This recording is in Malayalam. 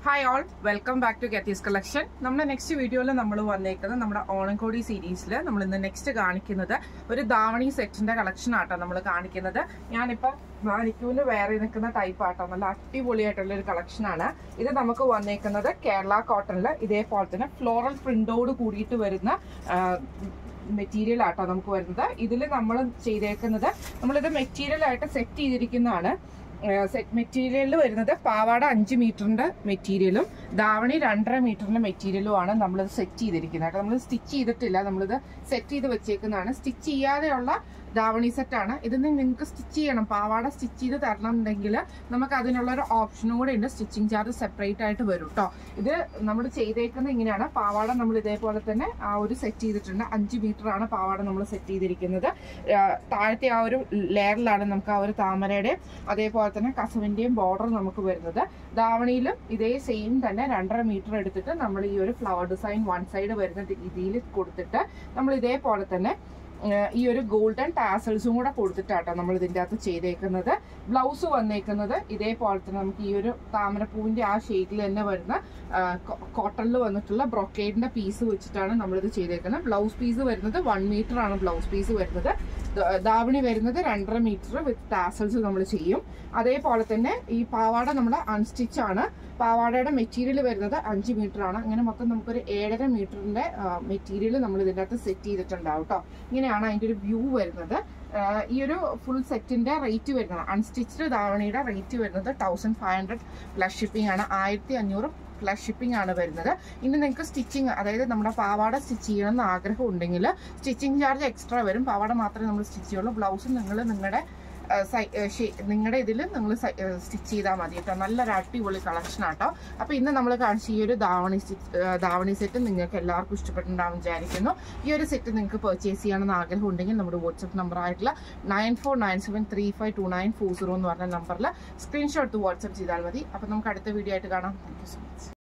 hi all welcome back to ഗെറ്റീസ് കളക്ഷൻ നമ്മുടെ നെക്സ്റ്റ് വീഡിയോയിൽ നമ്മൾ വന്നേക്കുന്നത് നമ്മുടെ ഓണക്കോടി സീരീസിൽ നമ്മൾ ഇന്ന് നെക്സ്റ്റ് കാണിക്കുന്നത് ഒരു ധാവണി സെറ്റിന്റെ കളക്ഷൻ ആട്ടോ നമ്മൾ കാണിക്കുന്നത് ഞാനിപ്പോൾ മാനിക്കൂന് വേറെ നിൽക്കുന്ന ടൈപ്പ് ആട്ടോ നല്ല അടിപൊളിയായിട്ടുള്ള ഒരു കളക്ഷൻ ആണ് ഇത് നമുക്ക് വന്നേക്കുന്നത് കേരള കോട്ടണിൽ ഇതേപോലെ തന്നെ ഫ്ലോറൽ പ്രിന്റോട് കൂടിയിട്ട് വരുന്ന മെറ്റീരിയൽ ആട്ടോ നമുക്ക് വരുന്നത് ഇതിൽ നമ്മൾ ചെയ്തേക്കുന്നത് നമ്മളിത് മെറ്റീരിയൽ ആയിട്ട് സെറ്റ് ചെയ്തിരിക്കുന്നതാണ് സെറ്റ് മെറ്റീരിയലിൽ വരുന്നത് പാവാട അഞ്ച് മീറ്ററിന്റെ മെറ്റീരിയലും ധാവണി രണ്ടര മീറ്ററിന്റെ മെറ്റീരിയലും ആണ് നമ്മളിത് സെറ്റ് ചെയ്തിരിക്കുന്നത് കേട്ടോ നമ്മൾ സ്റ്റിച്ച് ചെയ്തിട്ടില്ല നമ്മളിത് സെറ്റ് ചെയ്ത് വെച്ചേക്കുന്നതാണ് സ്റ്റിച്ച് ചെയ്യാതെയുള്ള ധാവണി സെറ്റാണ് ഇത് നിങ്ങൾക്ക് സ്റ്റിച്ച് ചെയ്യണം പാവാട സ്റ്റിച്ച് ചെയ്ത് തരണം എന്നുണ്ടെങ്കിൽ നമുക്ക് അതിനുള്ള ഒരു ഓപ്ഷനും കൂടെ ഉണ്ട് സ്റ്റിച്ചിങ് ചാർജ് സെപ്പറേറ്റ് ആയിട്ട് വരും കേട്ടോ ഇത് നമ്മൾ ചെയ്തേക്കുന്നത് ഇങ്ങനെയാണ് പാവാട നമ്മൾ ഇതേപോലെ തന്നെ ആ ഒരു സെറ്റ് ചെയ്തിട്ടുണ്ട് അഞ്ച് മീറ്റർ ആണ് പാവാട നമ്മൾ സെറ്റ് ചെയ്തിരിക്കുന്നത് ആ, താഴത്തെ ആ ഒരു ലെയറിലാണ് നമുക്ക് ആ ഒരു താമരയുടെ അതേപോലെ തന്നെ കസവിന്റെയും ബോർഡർ നമുക്ക് വരുന്നത് ധാവണിയിലും ഇതേ സെയിം തന്നെ രണ്ടര മീറ്റർ എടുത്തിട്ട് നമ്മൾ ഈ ഒരു ഫ്ലവർ ഡിസൈൻ വൺ സൈഡ് വരുന്ന രീതിയിൽ കൊടുത്തിട്ട് നമ്മൾ ഇതേപോലെ തന്നെ ആ, ഈ ഒരു ഗോൾഡൻ ടാസൽസും കൂടെ കൊടുത്തിട്ടാട്ടോ നമ്മൾ ഇതിൻ്റെ അകത്ത് ചെയ്തേക്കുന്നത് ബ്ലൗസ് വന്നേക്കുന്നത് ഇതേപോലെ തന്നെ നമുക്ക് ഈ ഒരു താമരപ്പൂവിന്റെ ആ ഷെയ്ഡിൽ തന്നെ വരുന്ന കോട്ടണിൽ വന്നിട്ടുള്ള ബ്രൊക്കേഡിന്റെ പീസ് വെച്ചിട്ടാണ് നമ്മളിത് ചെയ്തേക്കുന്നത് ബ്ലൗസ് പീസ് വരുന്നത് വൺ മീറ്റർ ആണ് ബ്ലൗസ് പീസ് വരുന്നത് ദ- ദാവണി വരുന്നത് രണ്ടര മീറ്റർ വിത്ത് ടാസൽസ് നമ്മൾ ചെയ്യും അതേപോലെ തന്നെ ഈ പാവാട നമ്മുടെ അൺസ്റ്റിച്ച് ആണ് പാവാടയുടെ മെറ്റീരിയൽ വരുന്നത് അഞ്ച് മീറ്റർ ആണ് അങ്ങനെ മൊത്തം നമുക്കൊരു ഏഴര മീറ്ററിന്റെ മെറ്റീരിയൽ നമ്മൾ ഇതിൻ്റെ അകത്ത് സെറ്റ് ചെയ്തിട്ടുണ്ടാവും കേട്ടോ ഇങ്ങനെയാണ് അതിന്റെ ഒരു വ്യൂ വരുന്നത് ആഹ് ഈ ഒരു ഫുൾ സെറ്റിന്റെ റേറ്റ് വരുന്നത് അൺസ്റ്റിച്ച്ഡ് ധാവണിയുടെ റേറ്റ് വരുന്നത് thousand five hundred plus shipping ആണ് ആയിരത്തി അഞ്ഞൂറ് പ്ലസ് ഷിപ്പിംഗ് ആണ് വരുന്നത് ഇനി നിങ്ങൾക്ക് സ്റ്റിച്ചിങ് അതായത് നമ്മുടെ പാവാട സ്റ്റിച്ച് ചെയ്യണം എന്ന് ആഗ്രഹം ഉണ്ടെങ്കിൽ സ്റ്റിച്ചിങ് ചാർജ് എക്സ്ട്രാ വരും പാവാട മാത്രമേ നമ്മൾ സ്റ്റിച്ച് ചെയ്യുള്ളൂ ബ്ലൗസ് നിങ്ങൾ നിങ്ങളുടെ നിങ്ങളുടെ ഇതിൽ നിങ്ങൾ സ്റ്റിച്ച് ചെയ്താൽ മതി കേട്ടോ നല്ലൊരു അടിപൊളി കളക്ഷൻ ആട്ടോ അപ്പൊ ഇന്ന് നമ്മൾ കാണിച്ച ഈ ഒരു ധാവണി സ്റ്റിച്ച് ധാവണി സെറ്റ് നിങ്ങൾക്ക് എല്ലാവർക്കും ഇഷ്ടപ്പെട്ടിട്ടുണ്ടാവും വിചാരിക്കുന്നു ഈ ഒരു സെറ്റ് നിങ്ങൾക്ക് പർച്ചേസ് ചെയ്യണമെന്ന് ആഗ്രഹം ഉണ്ടെങ്കിൽ നമ്മുടെ വാട്സപ്പ് നമ്പർ ആയിട്ടുള്ള nine four nine seven three five two nine four zero എന്ന് പറഞ്ഞ നമ്പറിൽ സ്ക്രീൻഷോട്ട് വാട്സപ്പ് ചെയ്താൽ മതി അപ്പൊ നമുക്ക് അടുത്ത വീഡിയോ ആയിട്ട് കാണാം താങ്ക് യു സോ മച്ച്